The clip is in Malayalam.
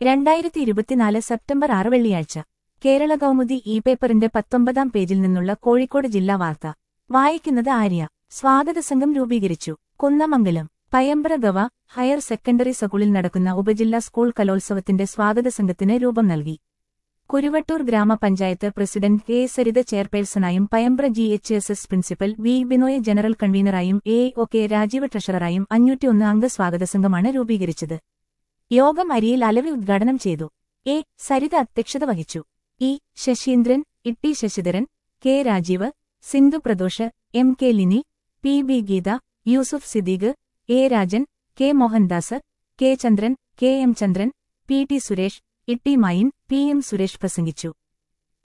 രണ്ടായിരത്തി ഇരുപത്തിനാല് സെപ്റ്റംബർ ആറ് വെള്ളിയാഴ്ച കേരള കൗമുദി ഇ പേപ്പറിന്റെ പത്തൊമ്പതാം പേജിൽ നിന്നുള്ള കോഴിക്കോട് ജില്ലാ വാർത്ത വായിക്കുന്നത് ആര്യ സ്വാഗത സംഘം രൂപീകരിച്ചു കുന്നമംഗലം പയമ്പ്ര ഗവ ഹയർ സെക്കൻഡറി സ്കൂളിൽ നടക്കുന്ന ഉപജില്ലാ സ്കൂൾ കലോത്സവത്തിന്റെ സ്വാഗത സംഘത്തിന് രൂപം നൽകി കുരുവട്ടൂർ ഗ്രാമപഞ്ചായത്ത് പ്രസിഡന്റ് കെ സരിത ചെയർപേഴ്സണായും Payambra G H S S principal V Binoy general കൺവീനറായും എ ഒ കെ രാജീവ് ട്രഷററായും അഞ്ഞൂറ്റിയൊന്ന് അംഗ സ്വാഗത സംഘമാണ് രൂപീകരിച്ചത് യോഗം അരിയിൽ അലവി ഉദ്ഘാടനം ചെയ്തു എ സരിത അധ്യക്ഷത വഹിച്ചു E Sasindran Itty Sasidharan K Rajeev Sindhu Pradosh M K Lini P B Geetha Yusuf Siddique A Rajan K Mohandas K Chandran K M Chandran P T Suresh Itty Mayin P M Suresh പ്രസംഗിച്ചു